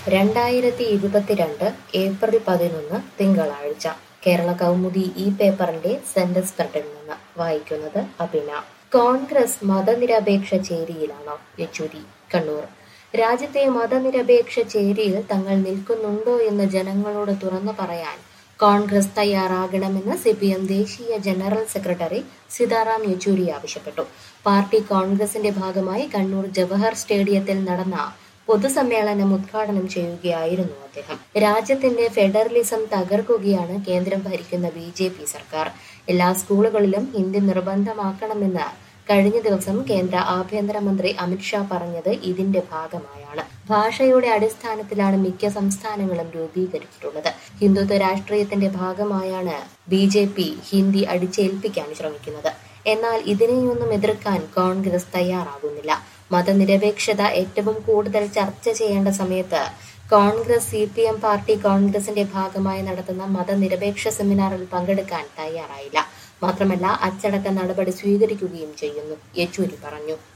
രണ്ടായിരത്തി ഇരുപത്തിരണ്ട് ഏപ്രിൽ പതിനൊന്ന് തിങ്കളാഴ്ച കേരള കൗമുദി ഈ പേപ്പറിന്റെ സെന്റർ സ്പ്രെഡിൽ നിന്ന് വായിക്കുന്നത് അഭിന കോൺഗ്രസ് മതനിരപേക്ഷ ചേരിയിലാണോ യെച്ചൂരി കണ്ണൂർ രാജ്യത്തെ മതനിരപേക്ഷ ചേരിയിൽ തങ്ങൾ നിൽക്കുന്നുണ്ടോ എന്ന് ജനങ്ങളോട് തുറന്നു പറയാൻ കോൺഗ്രസ് തയ്യാറാകണമെന്ന് സി പി എം ദേശീയ ജനറൽ സെക്രട്ടറി സീതാറാം യെച്ചൂരി ആവശ്യപ്പെട്ടു പാർട്ടി കോൺഗ്രസിന്റെ ഭാഗമായി കണ്ണൂർ ജവഹർ സ്റ്റേഡിയത്തിൽ നടന്ന പൊതുസമ്മേളനം ഉദ്ഘാടനം ചെയ്യുകയായിരുന്നു അദ്ദേഹം രാജ്യത്തിന്റെ ഫെഡറലിസം തകർക്കുകയാണ് കേന്ദ്രം ഭരിക്കുന്ന ബി ജെ പി സർക്കാർ എല്ലാ സ്കൂളുകളിലും ഹിന്ദി നിർബന്ധമാക്കണമെന്ന് കഴിഞ്ഞ ദിവസം കേന്ദ്ര ആഭ്യന്തരമന്ത്രി അമിത്ഷാ പറഞ്ഞത് ഇതിന്റെ ഭാഗമായാണ് ഭാഷയുടെ അടിസ്ഥാനത്തിലാണ് മിക്ക സംസ്ഥാനങ്ങളും രൂപീകരിച്ചിട്ടുള്ളത് ഹിന്ദുത്വ രാഷ്ട്രീയത്തിന്റെ ഭാഗമായാണ് ബി ജെ പി ഹിന്ദി അടിച്ചേൽപ്പിക്കാൻ ശ്രമിക്കുന്നത് എന്നാൽ ഇതിനെയൊന്നും എതിർക്കാൻ കോൺഗ്രസ് തയ്യാറാകുന്നില്ല മതനിരപേക്ഷത ഏറ്റവും കൂടുതൽ ചർച്ച ചെയ്യേണ്ട സമയത്ത് congress C P M party കോൺഗ്രസിന്റെ ഭാഗമായി നടത്തുന്ന മതനിരപേക്ഷ സെമിനാറിൽ പങ്കെടുക്കാൻ തയ്യാറായില്ല മാത്രമല്ല അച്ചടക്ക നടപടി സ്വീകരിക്കുകയും ചെയ്യുന്നു യെച്ചൂരി പറഞ്ഞു